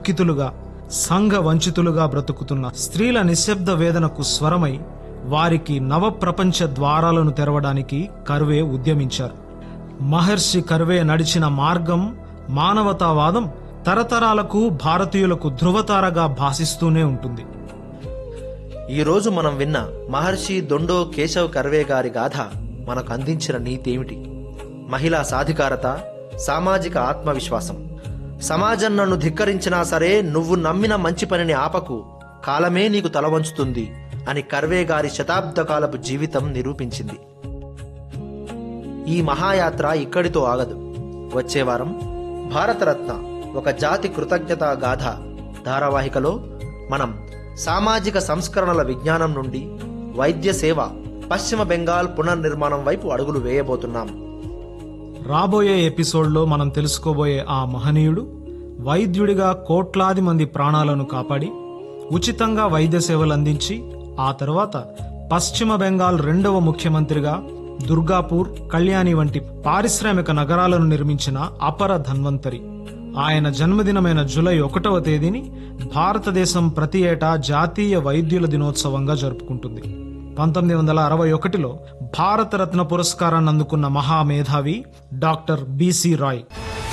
దుఃఖితులుగా సంఘ వంచితులుగా బ్రతుకుతున్న స్త్రీల నిశ్శబ్ద వేదనకు స్వరమై వారికి నవప్రపంచ ద్వారాలను తెరవడానికి కర్వే ఉద్యమించారు మహర్షి కర్వే నడిచిన మార్గం మానవతావాదం తరతరాలకు భారతీయులకు ధృవతారగా భాసిస్తూనే ఉంటుంది ఈ రోజు మనం విన్న మహర్షి దొండో కేశవ్ కర్వే గారి గాథ మనకు అందించిన నీతి ఏమిటి మహిళా సాధికారత సామాజిక ఆత్మవిశ్వాసం సమాజం నన్ను ధిక్కరించినా సరే నువ్వు నమ్మిన మంచి పనిని ఆపకు కాలమే నీకు తల వంచుతుంది అని కర్వే గారి శతాబ్ద కాలపు జీవితం నిరూపించింది ఈ మహాయాత్ర ఇక్కడితో ఆగదు వచ్చే వారం భారతరత్న ఒక జాతి కృతజ్ఞతా గాథ ధారావాహికలో మనం సామాజిక సంస్కరణల విజ్ఞానం నుండి వైద్య సేవ పశ్చిమ బెంగాల్ పునర్నిర్మాణం వైపు అడుగులు వేయబోతున్నాం రాబోయే ఎపిసోడ్లో మనం తెలుసుకోబోయే ఆ మహనీయుడు వైద్యుడిగా కోట్లాది మంది ప్రాణాలను కాపాడి ఉచితంగా వైద్య సేవలు అందించి ఆ తర్వాత పశ్చిమ బెంగాల్ రెండవ ముఖ్యమంత్రిగా దుర్గాపూర్ కళ్యాణి వంటి పారిశ్రామిక నగరాలను నిర్మించిన అపర ధన్వంతరి ఆయన జన్మదినమైన జూలై ఒకటవ తేదీని భారతదేశం ప్రతి ఏటా జాతీయ వైద్యుల దినోత్సవంగా జరుపుకుంటుంది పంతొమ్మిది వందల అరవై ఒకటిలో భారతరత్న పురస్కారాన్ని అందుకున్న మహామేధావి డాక్టర్ బిసి రాయ్